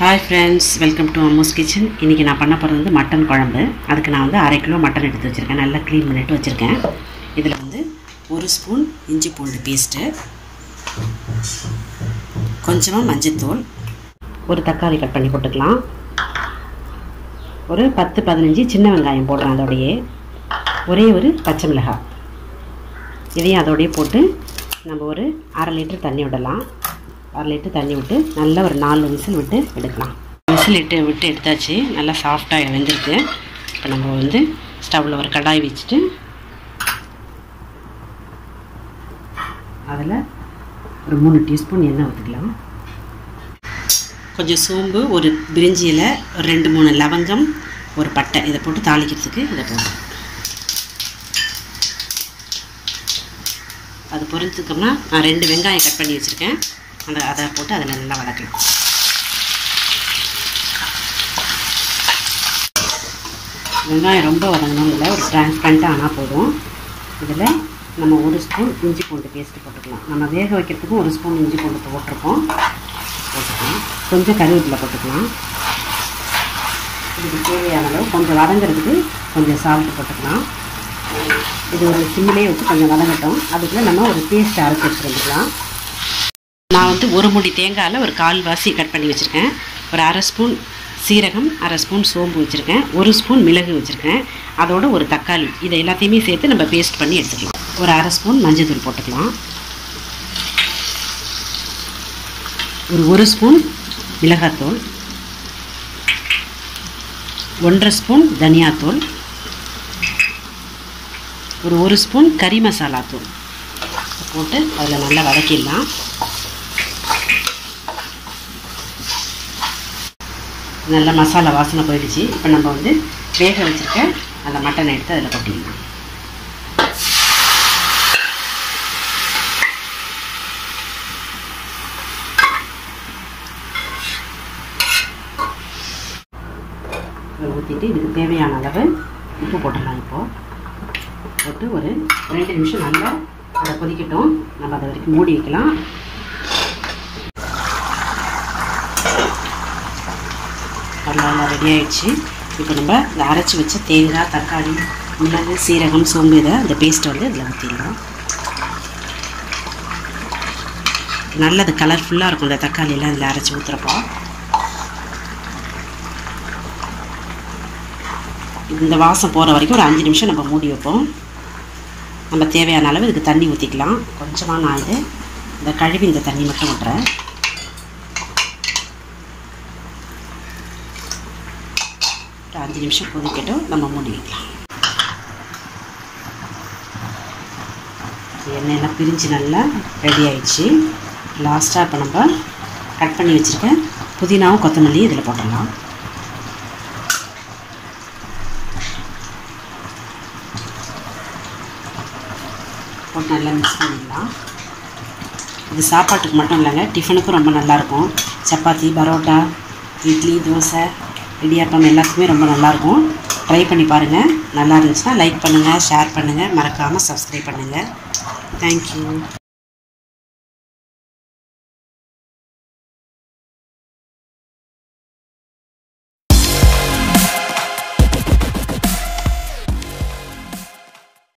hi friends welcome to Ammu's kitchen இன்றைக்கி நான் பண்ண போகிறது வந்து மட்டன் குழம்பு அதுக்கு நான் வந்து அரை கிலோ மட்டன் எடுத்து வச்சுருக்கேன் நல்லா க்ளீன் பண்ணிட்டு வச்சுருக்கேன் இதில் வந்து ஒரு ஸ்பூன் இஞ்சி பூண்டு பேஸ்ட்டு கொஞ்சமாக மஞ்சத்தூள் ஒரு தக்காளி கட் பண்ணி போட்டுக்கலாம் ஒரு பத்து பதினஞ்சு சின்ன வெங்காயம் போடுறேன் அதோடையே ஒரே ஒரு பச்சை மிளகாய் இதையும் அதோடயே போட்டு நம்ம ஒரு அரை லிட்டர் தண்ணி விடலாம் அரை லிட்டர் தண்ணி விட்டு நல்லா ஒரு நாலு விசில் விட்டு எடுக்கலாம் விசில் இட்டு விட்டு எடுத்தாச்சு நல்லா சாஃப்டாக வெந்திருக்கு இப்போ நம்ம வந்து ஸ்டவ்வில் ஒரு கடாய் வச்சுட்டு அதில் ஒரு மூணு டீஸ்பூன் எண்ணெய் ஊற்றிக்கலாம் கொஞ்சம் சோம்பு ஒரு பிரிஞ்சி இலை ஒரு ரெண்டு மூணு லவங்கம் ஒரு பட்டை இதை போட்டு தாளிக்கிறதுக்கு இதை போடுறோம் அது பொரிஞ்சதுக்கப்புறம் நான் ரெண்டு வெங்காயம் கட் பண்ணி வச்சுருக்கேன் அந்த அதை போட்டு அதில் நல்லா வதக்கலாம் வெங்காயம் ரொம்ப வதங்கணும் இல்லை ஒரு டிரான்ஸ்பரண்ட்டாக ஆனால் போதும் இதில் நம்ம ஒரு ஸ்பூன் இஞ்சி பூண்டு பேஸ்ட்டு போட்டுக்கலாம் நம்ம வேக வைக்கிறதுக்கும் ஒரு ஸ்பூன் இஞ்சி பூண்டு போட்டிருக்கோம் போட்டுக்கலாம் கொஞ்சம் கருவேப்பிலை போட்டுக்கலாம் இதுக்கு தேவையான அளவு கொஞ்சம் வதங்கிறதுக்கு கொஞ்சம் சால்ட்டு போட்டுக்கலாம் இது ஒரு சிம்மிலே வச்சு கொஞ்சம் வதங்கட்டும் அதுக்குள்ளே நம்ம ஒரு பேஸ்ட் அரைச்சி வச்சுருந்துக்கலாம் நான் வந்து ஒரு முடி தேங்காயில் ஒரு கால் வாசி கட் பண்ணி வச்சுருக்கேன் ஒரு அரை ஸ்பூன் சீரகம் அரை ஸ்பூன் சோம்பு வச்சுருக்கேன் ஒரு ஸ்பூன் மிளகு வச்சுருக்கேன் அதோட ஒரு தக்காளி இதை எல்லாத்தையுமே சேர்த்து நம்ம பேஸ்ட் பண்ணி எடுத்துக்கலாம் ஒரு அரை ஸ்பூன் மஞ்சள் போட்டுக்கலாம் ஒரு ஒரு ஸ்பூன் மிளகாத்தூள் ஒன்றரை ஸ்பூன் தனியாத்தூள் ஒரு ஒரு ஸ்பூன் கறி மசாலா தூள் போட்டு அதில் நல்லா வதக்கிடலாம் நல்ல மசாலா வாசனை போயிடுச்சு இப்போ நம்ம வந்து வேக வச்சுருக்க அந்த மட்டனை எடுத்து அதில் கொட்டிடலாம் ஊற்றிட்டு இதுக்கு தேவையான அளவு உப்பு போட்டுடலாம் இப்போது போட்டு ஒரு ரெண்டு நிமிஷம் நல்லா அதை கொதிக்கட்டும் நம்ம அதை வரைக்கும் மூடி வைக்கலாம் நல்லா ரெடி ஆயிடுச்சு இப்போ நம்ம இந்த அரைச்சி வச்ச தேங்காய் தக்காளி மிளகு சீரகம் சோம்பு இதை இந்த பேஸ்ட்டை வந்து இதில் ஊற்றிடலாம் நல்லது கலர்ஃபுல்லாக இருக்கும் இந்த தக்காளியெல்லாம் இதில் அரைச்சி ஊற்றுறப்போ இந்த வாசம் போகிற வரைக்கும் ஒரு அஞ்சு நிமிஷம் நம்ம மூடி வைப்போம் நம்ம தேவையான அளவு இதுக்கு தண்ணி ஊற்றிக்கலாம் கொஞ்சமாக நான் இது இந்த கழுவி இந்த தண்ணி மட்டும் விட்டுறேன் ஒரு அஞ்சு நிமிஷம் கொதிக்கட்டும் நம்ம மூடி வைக்கலாம் எண்ணெயெல்லாம் பிரிஞ்சு நல்லா ரெடி ஆயிடுச்சு லாஸ்ட்டாக இப்போ நம்ம கட் பண்ணி வச்சுருக்க புதினாவும் கொத்தமல்லியும் இதில் போட்டுடலாம் போட்டு நல்லா மிக்ஸ் பண்ணிடலாம் இது சாப்பாட்டுக்கு மட்டும் இல்லைங்க டிஃபனுக்கும் ரொம்ப நல்லாயிருக்கும் சப்பாத்தி பரோட்டா இட்லி தோசை இடியாப்பம் எல்லாத்துக்குமே ரொம்ப நல்லாயிருக்கும் ட்ரை பண்ணி பாருங்கள் நல்லா இருந்துச்சுன்னா லைக் பண்ணுங்கள் ஷேர் பண்ணுங்கள் மறக்காமல் சப்ஸ்கிரைப் பண்ணுங்கள் தேங்க்யூ